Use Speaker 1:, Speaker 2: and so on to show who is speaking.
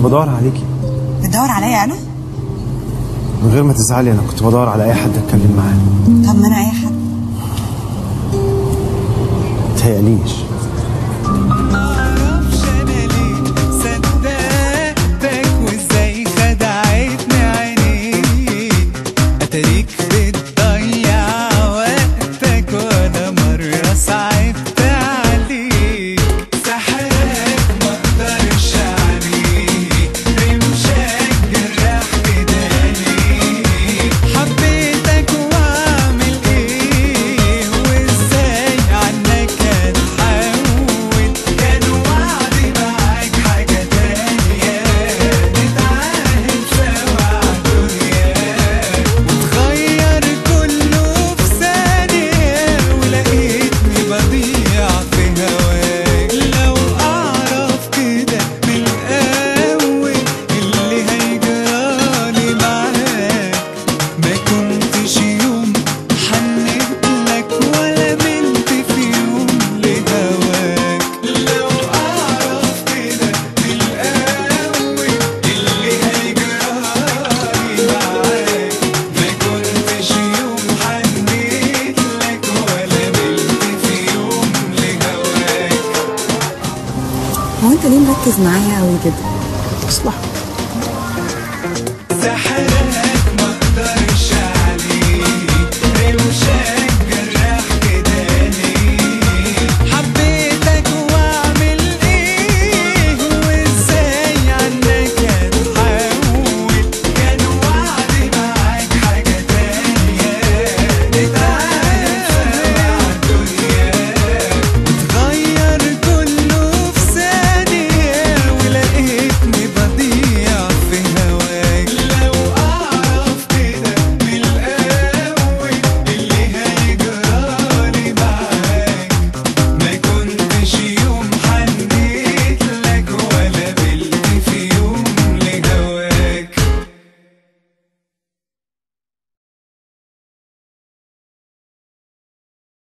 Speaker 1: بدور عليكي
Speaker 2: بتدور عليا انا
Speaker 1: من غير ما تزعلي انا كنت بدور على اي حد اتكلم معاه
Speaker 2: طب ما انا اي حد
Speaker 1: متهيأليش
Speaker 3: معرفش انا ليه صدقتك وازاي خدعتني عينيك اتاريك بتضيع وقتك ولا مرة صعبت عليك سحرك مقدرش عليك رمشك جرح بداني حبيتك واعمل ايه وازاي عنك هتحول كان وعدي معاك حاجة تانية نتعاهد سوا عالدنيا وتغير كله في ثانية ولقيتني بضيع في هواك لو أعرف كده من الأول اللي هيجرالي معاك ما كنتش يوم حنيت لك ولا ملت في يوم لهواك لو أعرف كده من الأول اللي هيجرالي معاك ما كنتش يوم حنيت لك ولا ملت في يوم لهواك
Speaker 2: هو انت ليه مركز معايا قوي كده
Speaker 1: مصلحة